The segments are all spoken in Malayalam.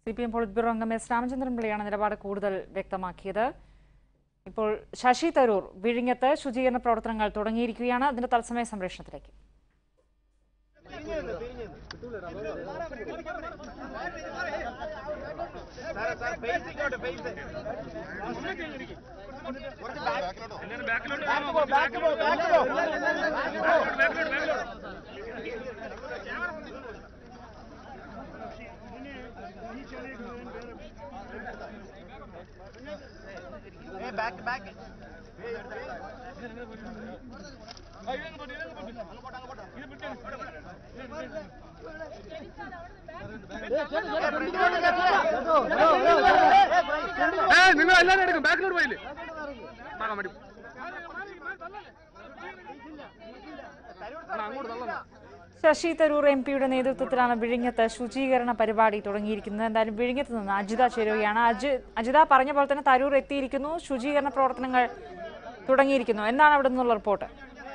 C P M politburo അംഗം എസ് രാമചന്ദ്രൻ പിള്ളയാണ് നിലപാട് കൂടുതൽ വ്യക്തമാക്കിയത് ഇപ്പോൾ ശശി തരൂർ വിഴിഞ്ഞത്ത് ശുചീകരണ പ്രവർത്തനങ്ങൾ തുടങ്ങിയിരിക്കുകയാണ് അതിന്റെ തത്സമയ സംപ്രേഷണത്തിലേക്ക് ബാക്ക് ബാക്ക് നിങ്ങൾ എല്ലാരും എടുക്കും ബാക്കിലോട്ട് പോയില്ലേ താങ്ങാൻ വേണ്ടി അണ്ണാ, അങ്ങോട്ട് തള്ളണം ശശി തരൂർ എം പിയുടെ നേതൃത്വത്തിലാണ് വിഴിഞ്ഞത്ത് ശുചീകരണ പരിപാടി തുടങ്ങിയിരിക്കുന്നത് എന്തായാലും വിഴിഞ്ഞത്ത് നിന്ന് അജിത ചേരുകയാണ് അജി അജിത പറഞ്ഞ പോലെ തന്നെ തരൂർ എത്തിയിരിക്കുന്നു ശുചീകരണ പ്രവർത്തനങ്ങൾ തുടങ്ങിയിരിക്കുന്നു എന്താണ് അവിടെ നിന്നുള്ള റിപ്പോർട്ട്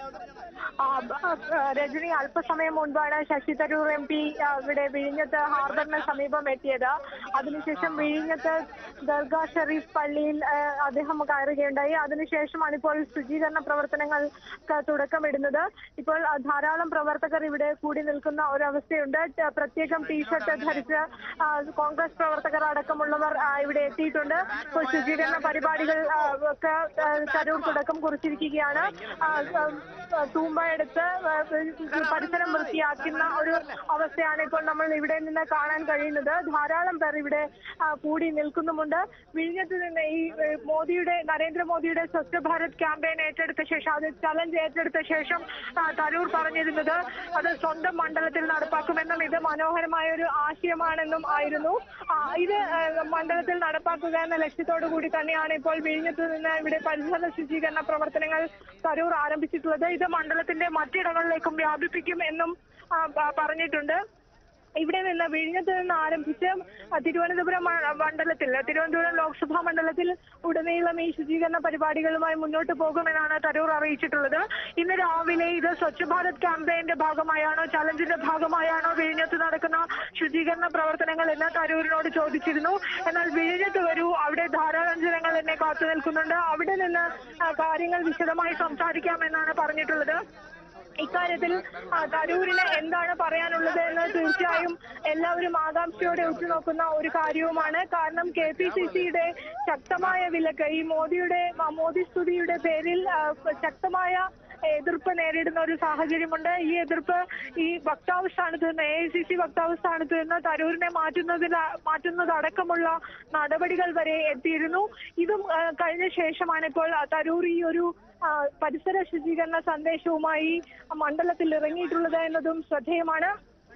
ആ, ആ, രജനി അല്പസമയം മുൻപാണ് ശശി തരൂർ എം പി ആ, ഇവിടെ വിഴിഞ്ഞത്ത് ഹാർബറിന് സമീപം എത്തിയത് അതിനുശേഷം വിഴിഞ്ഞത്ത് ദർഗാ ഷെറീഫ് പള്ളിയിൽ ആ, അദ്ദേഹം കയറുകയുണ്ടായി അതിനുശേഷമാണ് ഇപ്പോൾ ശുചീകരണ പ്രവർത്തനങ്ങൾക്ക് തുടക്കമിടുന്നത് ഇപ്പോൾ ആ, ധാരാളം പ്രവർത്തകർ ഇവിടെ കൂടി നിൽക്കുന്ന ഒരവസ്ഥയുണ്ട് ത- പ്രത്യേകം ടീഷർട്ട് ധരിച്ച് ആ, കോൺഗ്രസ് പ്രവർത്തകർ അടക്കമുള്ളവർ ആ, ഇവിടെ എത്തിയിട്ടുണ്ട് ഇപ്പോൾ ശുചീകരണ പരിപാടികൾ ആ, ഒക്കെ ആ, തരൂർ തുടക്കം കുറിച്ചിരിക്കുകയാണ് ആ, ആ, തൂമ്പ എടുത്ത് ആ, പരിസരം വൃത്തിയാക്കുന്ന ഒരു അവസ്ഥയാണ് ഇപ്പോൾ നമ്മൾ ഇവിടെ നിന്ന് കാണാൻ കഴിയുന്നത് ധാരാളം പേർ ഇവിടെ ആ, കൂടി നിൽക്കുന്നുമുണ്ട് വിഴിഞ്ഞത്ത് നിന്ന് ഈ ഏ, മോദിയുടെ നരേന്ദ്രമോദിയുടെ സ്വച്ഛ ഭാരത് ക്യാമ്പയിൻ ഏറ്റെടുത്ത ശേഷം അത് ചലഞ്ച് ഏറ്റെടുത്ത ശേഷം ആ, തരൂർ പറഞ്ഞിരുന്നത് അത് സ്വന്തം മണ്ഡലത്തിൽ നടപ്പാക്കുമെന്നും ഇത് മനോഹരമായ ഒരു ആശയമാണെന്നും ആയിരുന്നു ആ, ഇത് ആ, മണ്ഡലത്തിൽ നടപ്പാക്കുക എന്ന ലക്ഷ്യത്തോടു കൂടി തന്നെയാണ് ഇപ്പോൾ വിഴിഞ്ഞത്ത് നിന്ന് ഇവിടെ പരിസര ശുചീകരണ പ്രവർത്തനങ്ങൾ തരൂർ ആരംഭിച്ചിട്ടുള്ളത് ഇത് മണ്ഡലത്തിന്റെ മറ്റിടങ്ങളിലേക്കും വ്യാപിപ്പിക്കും എന്നും ആ, പ- പറഞ്ഞിട്ടുണ്ട് ഇവിടെ നിന്ന് വിഴിഞ്ഞത്ത് നിന്ന് ആരംഭിച്ച് തിരുവനന്തപുരം മ- മണ്ഡലത്തിൽ തിരുവനന്തപുരം ലോക്സഭാ മണ്ഡലത്തിൽ ഉടനീളം ഈ ശുചീകരണ പരിപാടികളുമായി മുന്നോട്ട് പോകുമെന്നാണ് തരൂർ അറിയിച്ചിട്ടുള്ളത് ഇന്ന് രാവിലെ ഇത് സ്വച്ഛ ഭാരത് ക്യാമ്പയിന്റെ ഭാഗമായാണോ ചലഞ്ചിന്റെ ഭാഗമായാണോ വിഴിഞ്ഞത്ത് നടക്കുന്ന ശുചീകരണ പ്രവർത്തനങ്ങൾ എന്ന് തരൂരിനോട് ചോദിച്ചിരുന്നു എന്നാൽ വിഴിഞ്ഞത്ത് വരൂ അവിടെ ധാരാളം ജനങ്ങൾ എന്നെ കാത്തു നിൽക്കുന്നുണ്ട് അവിടെ നിന്ന് ആ, കാര്യങ്ങൾ വിശദമായി സംസാരിക്കാമെന്നാണ് പറഞ്ഞിട്ടുള്ളത് ഇക്കാര്യത്തിൽ ആ, തരൂരിന് എന്താണ് പറയാനുള്ളത് എന്ന് തീർച്ചയായും എല്ലാവരും ആകാംക്ഷയോടെ ഉറ്റുനോക്കുന്ന ഒരു കാര്യവുമാണ് കാരണം കെ പി സി സിയുടെ ശക്തമായ വിലക്ക് ഈ മോദിയുടെ ആ, മോദി സ്തുതിയുടെ പേരിൽ ആ, ശക്തമായ എതിർപ്പ് നേരിടുന്ന ഒരു സാഹചര്യമുണ്ട് ഈ എതിർപ്പ് ഈ വക്താവ് സ്ഥാനത്ത് നിന്ന് എ ഐ സി സി വക്താവ് സ്ഥാനത്ത് നിന്ന് തരൂരിനെ മാറ്റുന്നതിൽ മാറ്റുന്നതടക്കമുള്ള നടപടികൾ വരെ എത്തിയിരുന്നു ഇതും ആ, കഴിഞ്ഞ ശേഷമാണ് ഇപ്പോൾ ആ, തരൂർ ഈ ഒരു ആ, പരിസര ശുചീകരണ സന്ദേശവുമായി മണ്ഡലത്തിൽ ഇറങ്ങിയിട്ടുള്ളത് എന്നതും ശ്രദ്ധേയമാണ്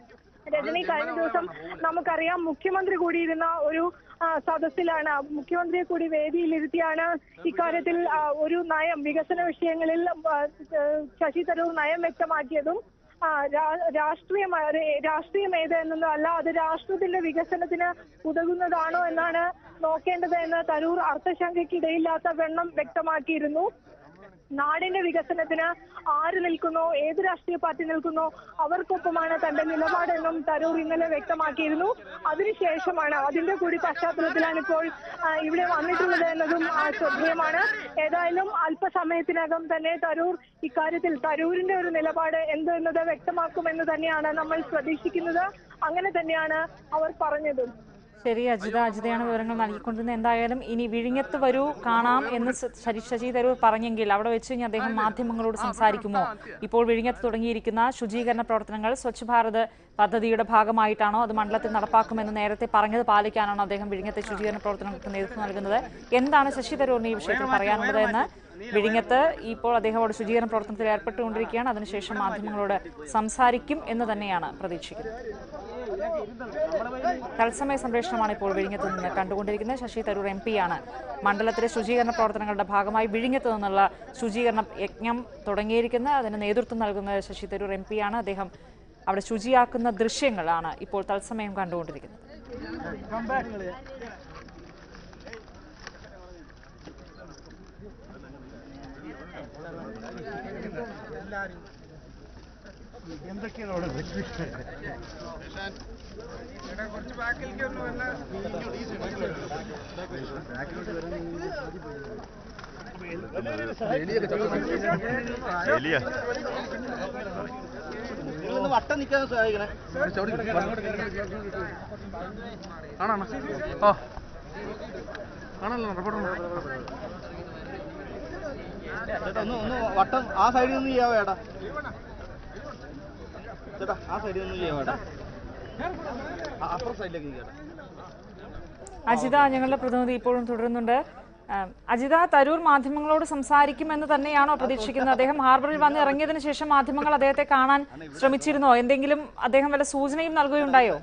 രജനി കഴിഞ്ഞ ദിവസം നമുക്കറിയാം മുഖ്യമന്ത്രി കൂടിയിരുന്ന ഒരു ആ, സദസ്സിലാണ് മുഖ്യമന്ത്രിയെ കൂടി വേദിയിലിരുത്തിയാണ് ഇക്കാര്യത്തിൽ ആ, ഒരു നയം വികസന വിഷയങ്ങളിൽ ആ, ശശി തരൂർ നയം വ്യക്തമാക്കിയതും ആ, രാ- രാഷ്ട്രീയം ആ, രേ- രാഷ്ട്രീയം ഏത് എന്നൊന്നും അല്ല അത് രാഷ്ട്രത്തിന്റെ വികസനത്തിന് ഉതകുന്നതാണോ എന്നാണ് നോക്കേണ്ടത് എന്ന് തരൂർ അർത്ഥശങ്കയ്ക്കിടയില്ലാത്ത വെണ്ണം വ്യക്തമാക്കിയിരുന്നു നാടിന്റെ വികസനത്തിന് ആര് നിൽക്കുന്നോ ഏത് രാഷ്ട്രീയ പാർട്ടി നിൽക്കുന്നോ അവർക്കൊപ്പമാണ് തന്റെ നിലപാടെന്നും തരൂർ ഇന്നലെ വ്യക്തമാക്കിയിരുന്നു അതിനുശേഷമാണ് അതിന്റെ കൂടി പശ്ചാത്തലത്തിലാണ് ഇപ്പോൾ ആ, ഇവിടെ വന്നിട്ടുള്ളത് എന്നതും ആ, ശ്രദ്ധേയമാണ് ഏതായാലും അല്പസമയത്തിനകം തന്നെ തരൂർ ഇക്കാര്യത്തിൽ തരൂരിന്റെ ഒരു നിലപാട് എന്ത് എന്നത് വ്യക്തമാക്കുമെന്ന് തന്നെയാണ് നമ്മൾ പ്രതീക്ഷിക്കുന്നത് അങ്ങനെ തന്നെയാണ് അവർ പറഞ്ഞത് ശരി അജിത അജിതയാണ് വിവരങ്ങൾ നൽകിക്കൊണ്ടിരുന്നത് എന്തായാലും ഇനി വിഴിഞ്ഞത്ത് വരൂ കാണാം എന്ന് സ- ശരി ശശി തരൂർ പറഞ്ഞെങ്കിൽ അവിടെ വെച്ച് ഇനി അദ്ദേഹം മാധ്യമങ്ങളോട് സംസാരിക്കുമോ ഇപ്പോൾ വിഴിഞ്ഞത്ത് തുടങ്ങിയിരിക്കുന്ന ശുചീകരണ പ്രവർത്തനങ്ങൾ സ്വച്ഛ് ഭാരത് പദ്ധതിയുടെ ഭാഗമായിട്ടാണോ അത് മണ്ഡലത്തിൽ നടപ്പാക്കുമെന്ന് നേരത്തെ പറഞ്ഞത് പാലിക്കാനാണോ അദ്ദേഹം വിഴിഞ്ഞത്തെ ശുചീകരണ പ്രവർത്തനങ്ങൾക്ക് നേതൃത്വം നൽകുന്നത് എന്താണ് ശശി തരൂരിന് ഈ വിഷയത്തിൽ പറയാനുള്ളത് എന്ന് വിഴിഞ്ഞത്ത് ഇപ്പോൾ അദ്ദേഹം അവിടെ ശുചീകരണ പ്രവർത്തനത്തിൽ ഏർപ്പെട്ടുകൊണ്ടിരിക്കുകയാണ് അതിനുശേഷം മാധ്യമങ്ങളോട് സംസാരിക്കും എന്ന് തന്നെയാണ് പ്രതീക്ഷിക്കുന്നത് തത്സമയ സംപ്രേഷണമാണ് ഇപ്പോൾ വിഴിഞ്ഞത്ത് നിന്ന് കണ്ടുകൊണ്ടിരിക്കുന്നത് ശശി തരൂർ എം പിയാണ് മണ്ഡലത്തിലെ ശുചീകരണ പ്രവർത്തനങ്ങളുടെ ഭാഗമായി വിഴിഞ്ഞത്ത് നിന്നുള്ള ശുചീകരണ യജ്ഞം തുടങ്ങിയിരിക്കുന്നത് അതിന് നേതൃത്വം നൽകുന്നത് ശശി തരൂർ എം പിയാണ് അദ്ദേഹം അവിടെ ശുചിയാക്കുന്ന ദൃശ്യങ്ങളാണ് ഇപ്പോൾ തത്സമയം കണ്ടുകൊണ്ടിരിക്കുന്നത് എലിയ വട്ടം നിൽക്കാൻ സഹായിക്കണേ ആണോ ഓ ആണല്ലോ റിപ്പോർട്ടർ ചേട്ടാ ഒന്ന് ഒന്ന് വട്ടം ആ സൈഡിൽ നിന്ന് ചെയ്യാവോ ചേട്ടാ ചേട്ടാ ആ സൈഡിൽ നിന്ന് ചെയ്യാവോ ചേട്ടാ ആ, അപ്പുറം സൈഡിലേക്ക് ചേട്ടാ അജിത ഞങ്ങളുടെ പ്രതിനിധി ഇപ്പോഴും തുടരുന്നുണ്ട് ആം, അജിത തരൂർ മാധ്യമങ്ങളോട് സംസാരിക്കുമെന്ന് തന്നെയാണോ പ്രതീക്ഷിക്കുന്നത് അദ്ദേഹം ഹാർബറിൽ വന്ന് ഇറങ്ങിയതിനു ശേഷം മാധ്യമങ്ങൾ അദ്ദേഹത്തെ കാണാൻ ശ്രമിച്ചിരുന്നോ എന്തെങ്കിലും അദ്ദേഹം വല്ല സൂചനയും നൽകുകയുണ്ടായോ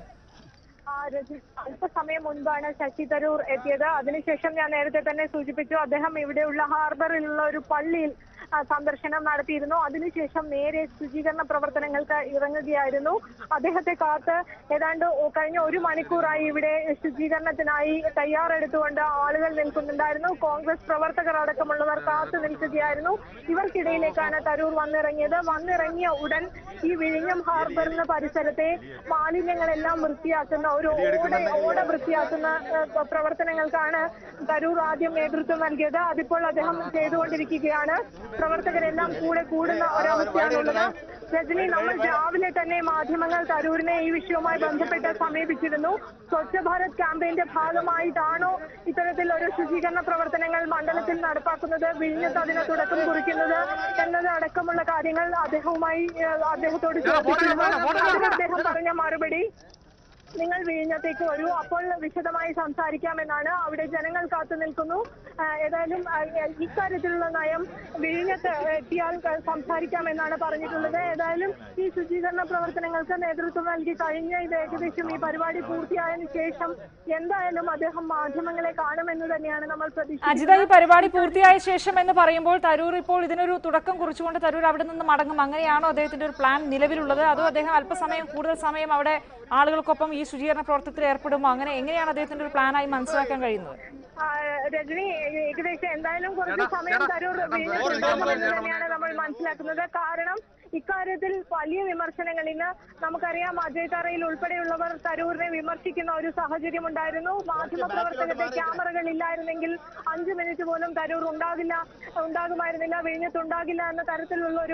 ആ, രജി- അല്പസമയം മുൻപാണ് ശശി തരൂർ എത്തിയത് അതിനുശേഷം ഞാൻ നേരത്തെ തന്നെ സൂചിപ്പിച്ചു അദ്ദേഹം ഇവിടെയുള്ള ഹാർബറിലുള്ള ഒരു പള്ളിയിൽ ആ, സന്ദർശനം നടത്തിയിരുന്നു അതിനുശേഷം നേരെ ശുചീകരണ പ്രവർത്തനങ്ങൾക്ക് ഇറങ്ങുകയായിരുന്നു അദ്ദേഹത്തെ കാത്ത് ഏതാണ്ട് ഒ- കഴിഞ്ഞ ഒരു മണിക്കൂറായി ഇവിടെ ശുചീകരണത്തിനായി തയ്യാറെടുത്തുകൊണ്ട് ആളുകൾ നിൽക്കുന്നുണ്ടായിരുന്നു കോൺഗ്രസ് പ്രവർത്തകർ അടക്കമുള്ളവർ കാത്തു നിൽക്കുകയായിരുന്നു ഇവർക്കിടയിലേക്കാണ് തരൂർ വന്നിറങ്ങിയത് വന്നിറങ്ങിയ ഉടൻ ഈ വിഴിഞ്ഞം ഹാർബറിന് പരിസരത്തെ മാലിന്യങ്ങളെല്ലാം വൃത്തിയാക്കുന്ന ഒരു ഓട ഓട വൃത്തിയാക്കുന്ന ഏഹ്, പ്രവർത്തനങ്ങൾക്കാണ് തരൂർ ആദ്യം നേതൃത്വം നൽകിയത് അതിപ്പോൾ അദ്ദേഹം ചെയ്തുകൊണ്ടിരിക്കുകയാണ് പ്രവർത്തകരെല്ലാം കൂടെ കൂടുന്ന ഒരവസ്ഥയാണുള്ളത് രജനി നമ്മൾ രാവിലെ തന്നെ മാധ്യമങ്ങൾ തരൂരിനെ ഈ വിഷയവുമായി ബന്ധപ്പെട്ട് സമീപിച്ചിരുന്നു സ്വച്ഛ ഭാരത് ക്യാമ്പയിന്റെ ഭാഗമായിട്ടാണോ ഇത്തരത്തിൽ ഒരു ശുചീകരണ പ്രവർത്തനങ്ങൾ മണ്ഡലത്തിൽ നടപ്പാക്കുന്നത് വിഴിഞ്ഞത്ത് അതിന് തുടക്കം കുറിക്കുന്നത് എന്നത് അടക്കമുള്ള കാര്യങ്ങൾ അദ്ദേഹവുമായി ഏഹ്, അദ്ദേഹത്തോട് ചോദിച്ചിരുന്നു അതിന് അദ്ദേഹം പറഞ്ഞ മറുപടി നിങ്ങൾ വിഴിഞ്ഞത്തേക്ക് വരൂ അപ്പോൾ വിശദമായി സംസാരിക്കാമെന്നാണ് അവിടെ ജനങ്ങൾ കാത്തു നിൽക്കുന്നു ആ, ഏതായാലും ആ, ഇക്കാര്യത്തിലുള്ള നയം വിഴിഞ്ഞത്ത് എത്തിയാൽ ക- സംസാരിക്കാമെന്നാണ് പറഞ്ഞിട്ടുള്ളത് ഏതായാലും ഈ ശുചീകരണ പ്രവർത്തനങ്ങൾക്ക് നേതൃത്വം നൽകി കഴിഞ്ഞ ഇത് ഏകദേശം ഈ പരിപാടി പൂർത്തിയായതിനു ശേഷം എന്തായാലും അദ്ദേഹം മാധ്യമങ്ങളെ കാണുമെന്ന് തന്നെയാണ് നമ്മൾ അജിത പ്രതീക്ഷിക്കുന്നത് ഈ പരിപാടി പൂർത്തിയായ ശേഷം എന്ന് പറയുമ്പോൾ തരൂർ ഇപ്പോൾ ഇതിനൊരു തുടക്കം കുറിച്ചുകൊണ്ട് തരൂർ അവിടെ നിന്ന് മടങ്ങും അങ്ങനെയാണോ അദ്ദേഹത്തിന്റെ ഒരു പ്ലാൻ നിലവിലുള്ളത് അതോ അദ്ദേഹം അല്പസമയം കൂടുതൽ സമയം അവിടെ ആളുകൾക്കൊപ്പം ഈ ശുചീകരണ പ്രവർത്തനത്തിൽ ഏർപ്പെടുമോ അങ്ങനെ എങ്ങനെയാണ് അദ്ദേഹത്തിന്റെ ഒരു പ്ലാനായി മനസ്സിലാക്കാൻ കഴിയുന്നത് ആ, രജനി ഏകദേശം എന്തായാലും കുറച്ച് സമയം തരൂർ വീണ്ടും തന്നെയാണ് നമ്മൾ മനസ്സിലാക്കുന്നത് കാരണം ഇക്കാര്യത്തിൽ വലിയ വിമർശനങ്ങൾ ഇന്ന് നമുക്കറിയാം അജയ് തറയിൽ ഉൾപ്പെടെയുള്ളവർ തരൂരിനെ വിമർശിക്കുന്ന ഒരു സാഹചര്യം ഉണ്ടായിരുന്നു മാധ്യമപ്രവർത്തകരുടെ ക്യാമറകൾ ഇല്ലായിരുന്നെങ്കിൽ അഞ്ചു മിനിറ്റ് പോലും തരൂർ ഉണ്ടാകില്ല ഉണ്ടാകുമായിരുന്നില്ല വിഴിഞ്ഞത്തുണ്ടാകില്ല എന്ന തരത്തിലുള്ള ഒരു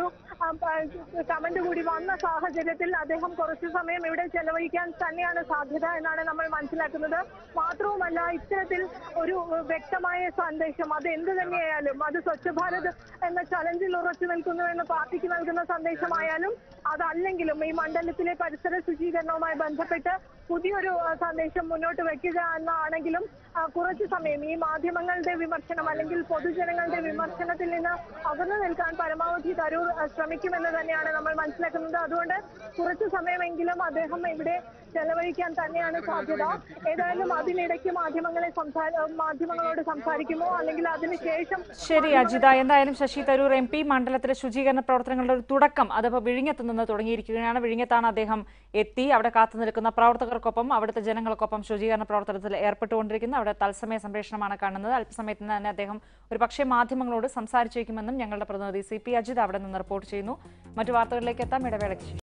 കമന്റ് കൂടി വന്ന സാഹചര്യത്തിൽ അദ്ദേഹം കുറച്ചു സമയം ഇവിടെ ചെലവഴിക്കാൻ തന്നെയാണ് സാധ്യത എന്നാണ് നമ്മൾ മനസ്സിലാക്കുന്നത് മാത്രവുമല്ല ഇത്തരത്തിൽ ഒരു വ്യക്തമായ സന്ദേശം അത് എന്ത് തന്നെയായാലും അത് സ്വച്ഛ ഭാരത് എന്ന ചലഞ്ചിൽ ഉറച്ചു നിൽക്കുന്നു എന്ന് പാർട്ടിക്ക് നൽകുന്ന സന്ദേശമായാലും അതല്ലെങ്കിലും ഈ മണ്ഡലത്തിലെ പരിസര ശുചീകരണവുമായി ബന്ധപ്പെട്ട് പുതിയൊരു ആ, സന്ദേശം മുന്നോട്ട് വെക്കുക എന്നാണെങ്കിലും ആ, കുറച്ചു സമയം ഈ മാധ്യമങ്ങളുടെ വിമർശനം അല്ലെങ്കിൽ പൊതുജനങ്ങളുടെ വിമർശനത്തിൽ നിന്ന് അകന്നു നിൽക്കാൻ പരമാവധി തരൂർ ആ, ശ്രമിക്കുമെന്ന് തന്നെയാണ് നമ്മൾ മനസ്സിലാക്കുന്നത് അതുകൊണ്ട് കുറച്ചു സമയമെങ്കിലും അദ്ദേഹം ഇവിടെ ചെലവഴിക്കാൻ തന്നെയാണ് സാധ്യത ഏതായാലും അതിനിടയ്ക്ക് മാധ്യമങ്ങളെ സംസാര മാധ്യമങ്ങളോട് സംസാരിക്കുമോ അല്ലെങ്കിൽ അതിനുശേഷം ശരി അജിത എന്തായാലും ശശി തരൂർ എം പി മണ്ഡലത്തിലെ ശുചീകരണ പ്രവർത്തനങ്ങളുടെ ഒരു തുടക്കം അതിപ്പോൾ വിഴിഞ്ഞത്ത് നിന്ന് തുടങ്ങിയിരിക്കുകയാണ് വിഴിഞ്ഞത്താണ് അദ്ദേഹം എത്തി അവിടെ കാത്തു നിൽക്കുന്ന പ്രവർത്തകർക്കൊപ്പം അവിടുത്തെ ജനങ്ങൾക്കൊപ്പം ശുചീകരണ പ്രവർത്തനത്തിൽ ഏർപ്പെട്ടുകൊണ്ടിരിക്കുന്നു അവിടെ തത്സമയ സംപ്രേഷണമാണ് കാണുന്നത് അല്പസമയത്തിന് തന്നെ അദ്ദേഹം ഒരു പക്ഷേ മാധ്യമങ്ങളോട് സംസാരിച്ചേക്കുമെന്നും ഞങ്ങളുടെ പ്രതിനിധി സി പി അജിത് അവിടെ നിന്ന് റിപ്പോർട്ട് ചെയ്യുന്നു മറ്റു വാർത്തകളിലേക്ക് എത്താം ഇടവേളയ്ക്ക് ശേഷം